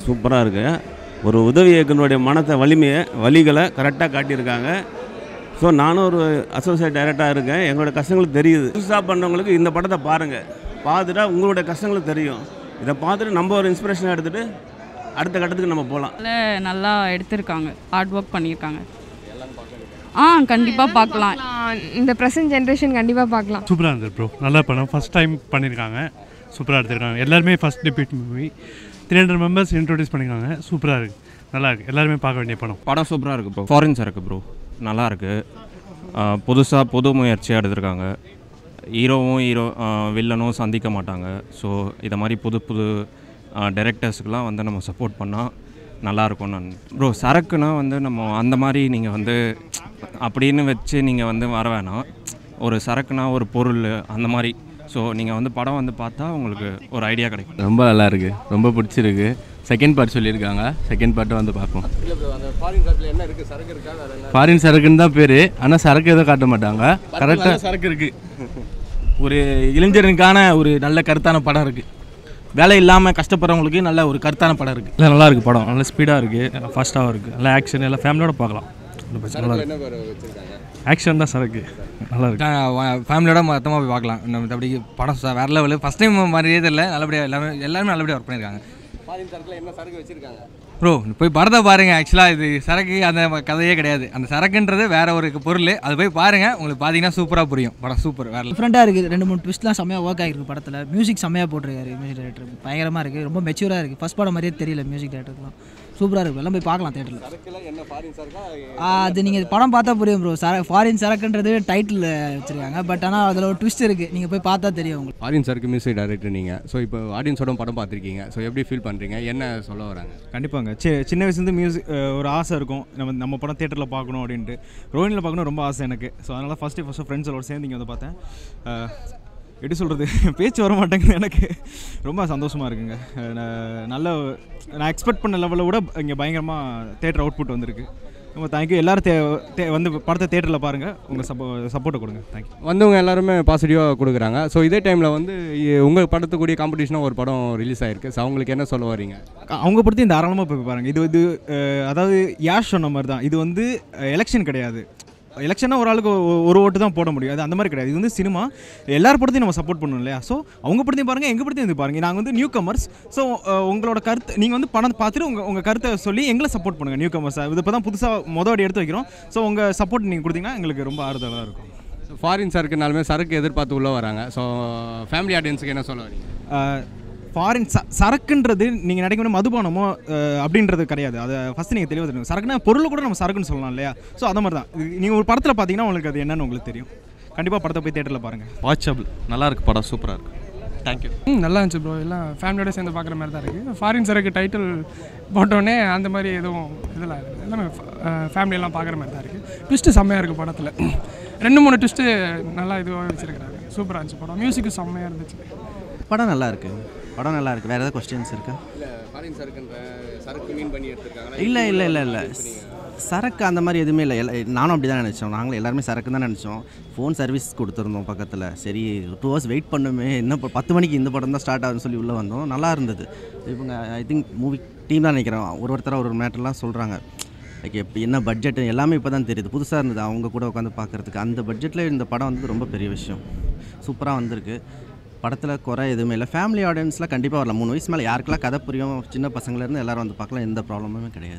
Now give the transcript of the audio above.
சூப்பராக இருக்கு ஒரு உதவி இயக்குனருடைய மனத்தை வலிமையை வலிகளை கரெக்டாக காட்டியிருக்காங்க ஸோ நானும் ஒரு அசோசியேட் டைரக்டராக இருக்கேன் எங்களோட கஷ்டங்களுக்கு தெரியுது புதுசாக பண்ணவங்களுக்கு இந்த படத்தை பாருங்கள் பார்த்துட்டா உங்களுடைய கஷ்டங்களுக்கு தெரியும் இதை பார்த்துட்டு நம்ம ஒரு இன்ஸ்பிரேஷன் எடுத்துகிட்டு அடுத்த கட்டத்துக்கு நம்ம போகலாம் அதில் நல்லா எடுத்திருக்காங்க ஹார்ட் ஒர்க் பண்ணியிருக்காங்க ஆ கண்டிப்பாக பார்க்கலாம் பார்க்கலாம். இந்த ப்ரெசன்ட் ஜென்ரேஷன் கண்டிப்பாக பார்க்கலாம் சூப்பராக இருந்தது ப்ரோ நல்லா படம் ஃபஸ்ட் டைம் பண்ணியிருக்காங்க சூப்பராக எடுத்திருக்காங்க எல்லாருமே first debut movie three hundred members introduce பண்ணியிருக்காங்க சூப்பராக இருக்குது நல்லா இருக்குது எல்லாருமே பார்க்க வேண்டிய படம் படம் சூப்பராக இருக்குது ப்ரோ ஃபாரின்ஸ் இருக்குது ப்ரோ நல்லா இருக்கு புதுசாக புது முயற்சியாக எடுத்திருக்காங்க ஹீரோவும் ஹீரோ வில்லனும் சந்திக்க மாட்டாங்க ஸோ இதை மாதிரி புது புது டைரக்டர்ஸுக்கெலாம் வந்து நம்ம சப்போர்ட் பண்ணால் நல்லாயிருக்கும் நான் ப்ரோ சரக்குனா வந்து நம்ம அந்த மாதிரி நீங்கள் வந்து அப்படின்னு வச்சு நீங்கள் வந்து வர வேணாம் ஒரு சரக்குனா ஒரு பொருள் அந்த மாதிரி ஸோ நீங்கள் வந்து படம் வந்து பார்த்தா உங்களுக்கு ஒரு ஐடியா கிடைக்கும் ரொம்ப நல்லா இருக்கு ரொம்ப பிடிச்சிருக்கு செகண்ட் பார்ட் சொல்லியிருக்காங்க செகண்ட் பார்ட்டை வந்து பார்ப்போம் ஃபாரின் சரக்குன்னு தான் பேர் ஆனால் சரக்கு எதுவும் காட்ட மாட்டாங்க கரெக்டாக சரக்கு இருக்கு ஒரு இளைஞனுக்கான ஒரு நல்ல கருத்தான படம் இருக்கு வேலை இல்லாமல் கஷ்டப்படுறவங்களுக்கு நல்ல ஒரு கருத்தான படம் இருக்கு இல்லை நல்லா இருக்கு படம் நல்ல ஸ்பீடாக இருக்குது ஃபாஸ்ட்டாகவும் இருக்குது நல்லா ஆக்ஷன் எல்லாம் ஃபேமிலியோட பார்க்கலாம் ஒண்ணும் பிரச்சனை நல்லா இருக்கு ஆக்ஷன் தான் சரக்கு நல்லா இருக்கு ஃபேமிலியோட மொத்தமாக போய் பார்க்கலாம் நம்ம அப்படி படம் ச- வேற லெவலு ஃபஸ்ட் டைம் மாதிரியே தெரியல நல்லபடியாக எல்லாமே எல்லாருமே நல்லபடியாக ஒர்க் பண்ணியிருக்காங்க ப்ரோ போய் படத்தை பாருங்க ஆக்சுவலாக இது சரக்கு அந்த ம- கதையே கிடையாது அந்த சரக்குன்றது வேற ஒரு பொருள் அது போய் பாருங்க உங்களுக்கு பார்த்தீங்கன்னா சூப்பராக புரியும் படம் சூப்பர் வேற level. டிஃப்ரெண்ட்டாக இருக்குது ரெண்டு மூணு ட்விஸ்ட்லாம் செம்மையாக ஒர்க் ஆகிருக்கு படத்தில் மியூசிக் செம்மையாக போட்டிருக்காரு மியூசிக் டைரக்டர் பயங்கரமாக இருக்குது ரொம்ப மெச்சூராக இருக்குது ஃபஸ்ட் படம் மாதிரியே தெரியல மியூசிக் டைரக்டர்லாம் சூப்பராக இருக்கும் எல்லாம் போய் பார்க்கலாம் தேட்டரில் அது நீங்கள் படம் பார்த்தா புரியும் ப்ரோ சர ஃபாரின் சரக்குன்றது டைட்டில் வச்சுருக்காங்க பட் ஆனால் அதில் ஒரு ட்விஸ்ட் இருக்குது நீங்கள் போய் பார்த்தா தெரியும் உங்களுக்கு ஃபாரின் சரக்கு மியூசிக் டைரக்டர் நீங்கள் ஸோ இப்போ ஆடியன்ஸோட படம் பார்த்துருக்கீங்க ஸோ எப்படி ஃபீல் பண்ணுறீங்க என்ன சொல்ல வராங்க கண்டிப்பாங்க சி சின்ன வயசுலேருந்து மியூசிக் ஒரு ஆசை இருக்கும் நம்ம நம்ம படம் தேட்டரில் பார்க்கணும் அப்படின்ட்டு ரோஹினியில் பார்க்கணும் ரொம்ப ஆசை எனக்கு ஸோ அதனால் ஃபஸ்ட்டு ஃபஸ்ட்டு ஃப்ரெண்ட்ஸோட சேர்ந்து இங்கே வந்து பார்த்தேன் அஹ், எப்படி சொல்கிறது பேச்சு வர மாட்டேங்குது எனக்கு ரொம்ப சந்தோஷமாக இருக்குங்க அஹ், நான் நல்ல நான் எக்ஸ்பெக்ட் பண்ண லெவலை விட இங்கே பயங்கரமாக தேட்டர் அவுட்புட் வந்திருக்கு ரொம்ப தேங்க்யூ எல்லோரும் தே தே வந்து படத்தை தேட்டரில் பாருங்கள் உங்கள் சப்போ சப்போர்ட்டை கொடுங்க தேங்க்யூ வந்தவங்க எல்லாருமே பாசிட்டிவாக கொடுக்குறாங்க ஸோ இதே டைமில் வந்து உங்கள் படத்துக்கூடிய காம்படிஷனாக ஒரு படம் ரிலீஸ் ஆயிருக்கு ஸோ அவங்களுக்கு என்ன சொல்ல வரீங்க அவங்க படுத்தி தாராளமாக போய் பாருங்க இது வந்து அஹ், அதாவது யாஷ் சொன்ன மாதிரி தான் இது வந்து எலெக்ஷன் கிடையாது எலெக்ஷனாக ஒரு ஆளுக்கு ஒ- ஒரு ஓட்டு தான் போட முடியும் அது அந்த மாதிரி கிடையாது இது வந்து சினிமா எல்லார் படத்தையும் நம்ம சப்போர்ட் பண்ணணும் இல்லையா ஸோ அவங்க படத்தையும் பாருங்கள் எங்கள் படத்தையும் வந்து பாருங்கள் நாங்கள் வந்து நியூ கமர்ஸ் ஸோ உங்களோட கருத்து நீங்கள் வந்து படம் பார்த்துட்டு உங்கள் உங்கள் கருத்தை சொல்லி எங்களை சப்போர்ட் பண்ணுங்கள் நியூ கமர்ஸ் இது இப்போ தான் புதுசாக மொதல் அடி எடுத்து வைக்கிறோம் ஸோ உங்கள் சப்போர்ட் நீங்கள் கொடுத்தீங்கன்னா எங்களுக்கு ரொம்ப ஆறுதலாக இருக்கும் ஸோ ஃபாரின் சரக்குனாலுமே சரக்கு எதிர்பார்த்து உள்ளே வராங்க ஸோ ஃபேமிலி ஆடியன்ஸுக்கு என்ன சொல்ல வரீங்க ஃபாரின் ச சரக்குன்றது நீங்கள் நினைக்க வேண்டிய மதுபானமோ அஹ், அப்படின்றது கிடையாது அதை ஃபஸ்ட்டு நீங்கள் தெளிவாக தெரியும் சரக்குனா பொருளை கூட நம்ம சரக்குன்னு சொல்லலாம் இல்லையா ஸோ அந்த மாதிரி தான் நீங்கள் ஒரு படத்தில் பார்த்தீங்கன்னா உங்களுக்கு அது என்னன்னு உங்களுக்கு தெரியும் கண்டிப்பாக படத்தை போய் தேட்டரில் பாருங்கள் வாட்சபிள் நல்லா இருக்கு படம் சூப்பராக இருக்கு தேங்க்யூ ம் நல்லா இருந்துச்சு ப்ரோ எல்லாம் ஃபேமிலியோட சேர்ந்து பார்க்குற மாதிரி தான் இருக்குது ஃபாரின் சரக்கு டைட்டில் போட்டோடனே அந்த மாதிரி எதுவும் இதெல்லாம் இல்லை. எல்லாமே ஃபேமிலி எல்லாம் பார்க்குற மாதிரி தான் இருக்குது ட்விஸ்ட்டு செம்மையாக இருக்குது படத்தில் ரெண்டு மூணு ட்விஸ்ட்டு நல்லா இதுவாக வச்சுருக்காங்க சூப்பராக இருந்துச்சு படம் மியூசிக்கு செம்மையாக இருந்துச்சு படம் நல்லா இருக்கு படம் நல்லா இருக்கு வேற ஏதாவது கொஸ்டின்ஸ் இருக்கா இல்லை ஃபாரின் சரக்குன்ற சரக்கு மீன் பண்ணி எடுத்திருக்காங்க இல்லை இல்லை இல்லை இல்லை சரக்கு அந்த மாதிரி எதுவுமே இல்லை எல்லா நானும் அப்படி தான் நினச்சோம் நாங்களும் எல்லாருமே சரக்கு தான் நினச்சோம் ஃபோன் சர்வீஸ் கொடுத்துருந்தோம் பக்கத்தில் சரி டூ ஹவர்ஸ் வெயிட் பண்ணுமே என்ன இப்போ பத்து மணிக்கு இந்த படம் தான் ஸ்டார்ட் ஆகுதுன்னு சொல்லி உள்ளே வந்தோம் நல்லா இருந்தது இவங்க ஐ திங்க் மூவி டீம் தான் நினைக்கிறேன் ஒரு ஒருத்தராக ஒரு ஒரு மேட்டர்லாம் சொல்கிறாங்க லைக் இப்போ என்ன பட்ஜெட் எல்லாமே இப்போ தான் தெரியுது புதுசாக இருந்தது அவங்க கூட உட்காந்து பார்க்குறதுக்கு அந்த பட்ஜெட்டில் இந்த படம் வந்து ரொம்ப பெரிய விஷயம் சூப்பராக வந்திருக்கு படத்தில் குறை எதுவுமே இல்லை ஃபேமிலி ஆடியன்ஸில் கண்டிப்பாக வரலாம் மூணு வயசு மேலே யாருக்கெல்லாம் கதை புரியும் சின்ன பசங்கள்லேருந்து எல்லாரும் வந்து பார்க்கலாம் எந்த ப்ராப்ளமுமே கிடையாது